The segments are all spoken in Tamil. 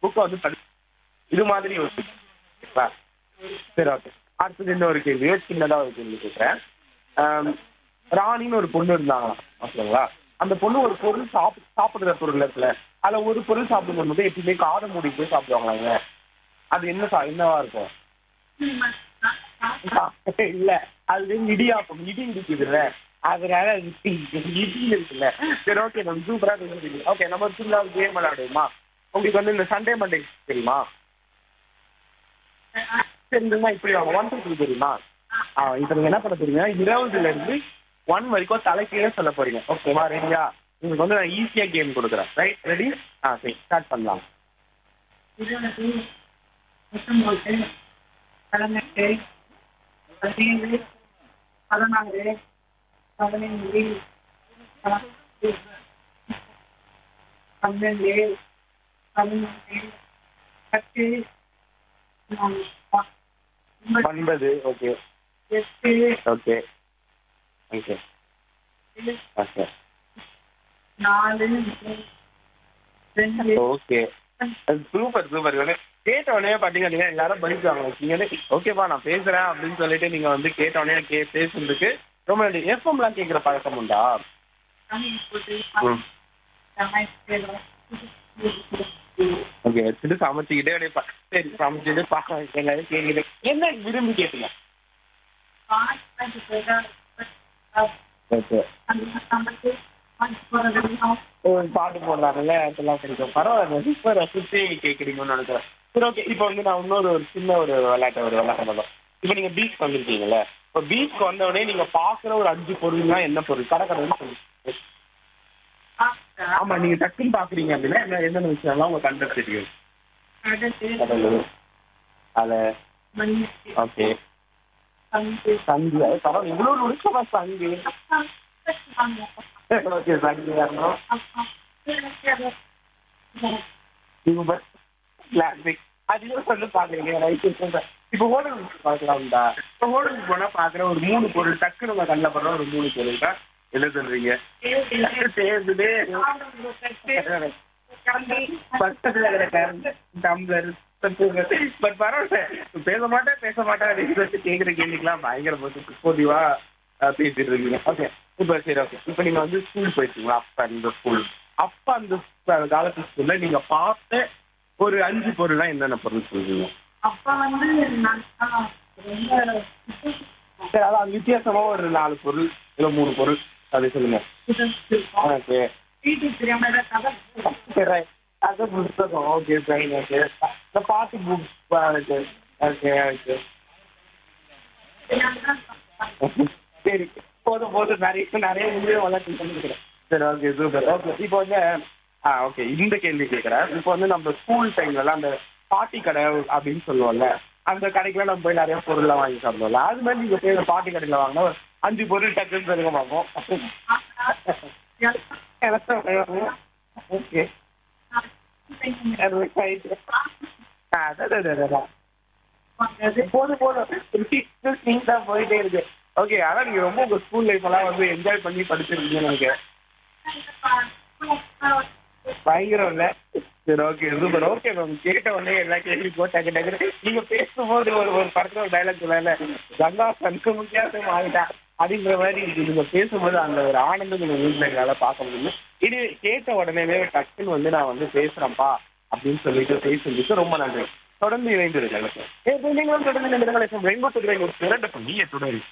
புக்கை வந்து படி இது மாதிரி யோசிப்பா சரி ஓகே அடுத்தது இன்னொரு கேள்வி சின்னதா ஒரு கேள்வி கேட்குறேன் ராணின்னு ஒரு பொண்ணு இருந்தாங்களாம் ஓகேங்களா அந்த பொண்ணு ஒரு பொருள் சாப்பிட் சாப்பிடுற பொருள் இருக்குல்ல அதுல ஒரு பொருள் சாப்பிடும்போது எப்பயுமே காதை மூடிட்டு சாப்பிடுவாங்களாங்க அது என்ன சா என்னவா இருக்கும் இல்ல அது இடியாப்பம் இடி இருக்குதுல்ல அதனால அது இடி இருக்குல்ல சரி ஓகே நம்ம சூப்பரா பேசுறீங்க ஓகே நம்ம ஒரு சின்ன கேம் விளையாடுவோமா உங்களுக்கு வந்து இந்த சண்டே மண்டே தெரியுமா தெரிஞ்சுமா இப்படி வாங்க ஒன் டூ தெரியுமா ஆ இப்போ நீங்க என்ன பண்ண போறீங்க இருபதுல இருந்து ஒன் வரைக்கும் தலைக்கீழே சொல்ல போறீங்க ஓகேவா ரெடியா உங்களுக்கு வந்து நான் ஈஸியா கேம் கொடுக்குறேன் ரைட் ரெடி ஆ சரி ஸ்டார்ட் பண்ணலாம் இருபது பத்தொன்பது பதினெட்டு பதினேழு பதினாறு பதினைந்து பதினெட்டு பன்னெண்டு பதினொன்று பத்து ஒன்பது, ஒன்பது ஓகே எட்டு ஓகே ஓகே ஓகே நாலு ரெண்டு ஓகே சூப்பர் சூப்பர் இவனே கேட்ட உடனே பாத்தீங்கன்னா எல்லாரும் படிப்பாங்க நீங்க ஓகேப்பா நான் பேசுறேன் அப்படின்னு சொல்லிட்டு நீங்க வந்து கேட்ட உடனே கே பேசுறதுக்கு ரொம்ப நன்றி எஃப்எம்லாம் கேட்குற பழக்கம் உண்டா தமிழ் போட்டு ம் சமைச்சு ஓகே வச்சுட்டு சமைச்சுக்கிட்டே அப்படியே பா- சரி சமைச்சிட்டு பார்க்க எல்லாரும் கேட்குது என்ன விரும்பி கேட்டீங்க ஓகே ஓ பாட்டு போடுறாங்கல்ல அதெல்லாம் பிடிக்கும் பரவாயில்ல சூப்பர் ரசிச்சு கேட்குறீங்கன்னு நினைக்கிறேன் சரி ஓகே இப்போ வந்து நான் இன்னொரு ஒரு சின்ன ஒரு விளையாட்டை ஒரு விளையாட பண்ணலாம் இப்போ நீங்க பீச் வந்திருக்கீங்கல்ல இப்போ பீச்க்கு வந்த உடனே நீங்க பாக்குற ஒரு அஞ்சு பொருள்னா என்ன பொருள் கடை கடைன்னு சொல்லுங்க ஆமா நீங்க டக்குன்னு பாக்குறீங்க அப்படின்னா என்ன என்னென்ன விஷயம்லாம் உங்க கண்ட தெரியும் கடலூர் அலை ஓகே சங்கு அது பரவாயில்ல இவ்வளோ நிமிஷமா சங்கு ஓகே சங்கு வரணும் சூப்பர் கிளாசிக் அதிகம் வந்து பாக்குறீங்க ரைட் இப்போ ஹோட்டலுக்கு பார்க்கலாம்டா இப்போ ஹோட்டலுக்கு போனா பாக்குற ஒரு மூணு பொருள் டக்குன்னு உங்க கண்ணில் படுற ஒரு மூணு பொருள் தான் என்ன சொல்றீங்க சேர்ந்துட்டு பக்கத்துல இருக்கிற டம்ளர் பட் பரவாயில்ல பேச மாட்டேன் பேச மாட்டேன் அப்படின்னு சொல்லிட்டு கேட்குற கேள்விக்கெல்லாம் பயங்கர போதிவா பேசிட்டு இருக்கீங்க ஓகே இப்போ சரி ஓகே இப்போ நீங்க வந்து ஸ்கூல் போயிருக்கீங்களா அப்ப அந்த ஸ்கூல் அப்ப அந்த காலத்து ஸ்கூல்ல நீங்க பார்த்த ஒரு அஞ்சு பொருள்னா என்னென்ன பொருள் சொல்றீங்க அப்பா வந்து நல்லா ரொம்ப சரி அதான் வித்தியாசமா ஒரு நாலு பொருள் இல்லை மூணு பொருள் அது சொல்லுங்க இருக்கும். ஓகே வீட்டுக்கு தெரியாம ஏதாவது கதை சரி அது புத்தகம் ஓகே ஃபைன் ஓகே இந்த பாட்டு புக் ஓகே ஓகே ஓகே சரி போதும் போதும் நிறைய நிறைய முடிவு வளர்ச்சி பண்ணிக்கிறேன் சரி ஓகே சூப்பர் ஓகே இப்போ வந்து ஆ ஓகே இந்த கேள்வி கேட்குறேன் இப்போ வந்து நம்ம ஸ்கூல் டைம்லலாம் அந்த பாட்டி கடை அப்படின்னு சொல்லுவோம்ல அந்த கடைக்கெல்லாம் நம்ம போய் நிறைய பொருள்லாம் வாங்கி சாப்பிடுவோம்ல அது மாதிரி நீங்கள் போய் அந்த பாட்டி கடையில் வாங்கினா ஒரு அஞ்சு பொருள் டக்குன்னு சொல்லுங்க பார்ப்போம் ஓகே போதும் போதும் தான் போயிட்டே இருக்கு ஓகே ஆனா நீங்க ரொம்ப உங்க ஸ்கூல் லைஃப் எல்லாம் வந்து என்ஜாய் பண்ணி படிச்சிருக்கீங்கன்னு நினைக்கிறேன் பயங்கரம் இல்ல சரி ஓகே சூப்பர் ஓகே மேம் கேட்ட உடனே எல்லா கேள்வி போட்டாங்க டக்கு நீங்க பேசும்போது ஒரு ஒரு படத்துல ஒரு டைலாக் சொல்லல கங்கா கண்கு முக்கியாசம் ஆகிட்டா அப்படிங்கிற மாதிரி இருக்கு நீங்க பேசும்போது அந்த ஒரு ஆனந்தம் நீங்க வீட்டுல எங்களால பார்க்க முடியும் இது கேட்ட உடனே டக்குன்னு வந்து நான் வந்து பேசுறேன்ப்பா அப்படின்னு சொல்லிட்டு பேசுறதுக்கு ரொம்ப நன்றி தொடர்ந்து இணைந்திருக்கேன் நீங்களும் தொடர்ந்து இணைந்திருங்கள் ரெயின்போ தொடர்ந்து ஒரு சிறந்த நீங்க தொடரி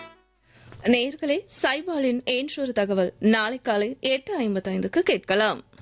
நேர்களே சைபாலின் என்றொரு தகவல் நாளை காலை எட்டு ஐம்பத்தைந்துக்கு கேட்கலாம்